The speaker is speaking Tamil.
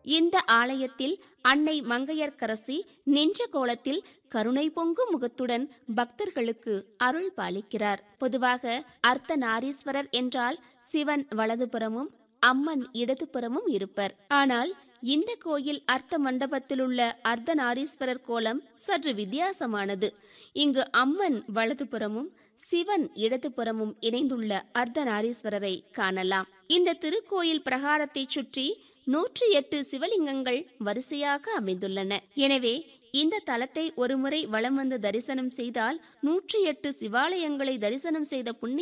இந்த ஆலயத்தில் அன்னை மங்கையர்க்கரசி நின்ற கோலத்தில் கருணை பொங்கும் முகத்துடன் பக்தர்களுக்கு அருள் பாலிக்கிறார் பொதுவாக அர்த்தநாரீஸ்வரர் என்றால் சிவன் வலதுபுறமும் அம்மன் இடதுபுறமும் இருப்பர் ஆனால் இந்த கோயில் அர்த்த மண்டபத்திலுள்ள அர்த்தநாரீஸ்வரர் கோலம் சற்று வித்தியாசமானது இங்கு அம்மன் வலதுபுறமும் சிவன் இடதுபுறமும் இணைந்துள்ள அர்த்தநாரீஸ்வரரை காணலாம் இந்த திருக்கோயில் பிரகாரத்தை சுற்றி நூற்றி எட்டு சிவலிங்கங்கள் வரிசையாக அமைந்துள்ளன எனவே இந்த தலத்தை ஒருமுறை வலம் வந்து தரிசனம் செய்தால் நூற்றி எட்டு சிவாலயங்களை தரிசனம் செய்த புண்ணிய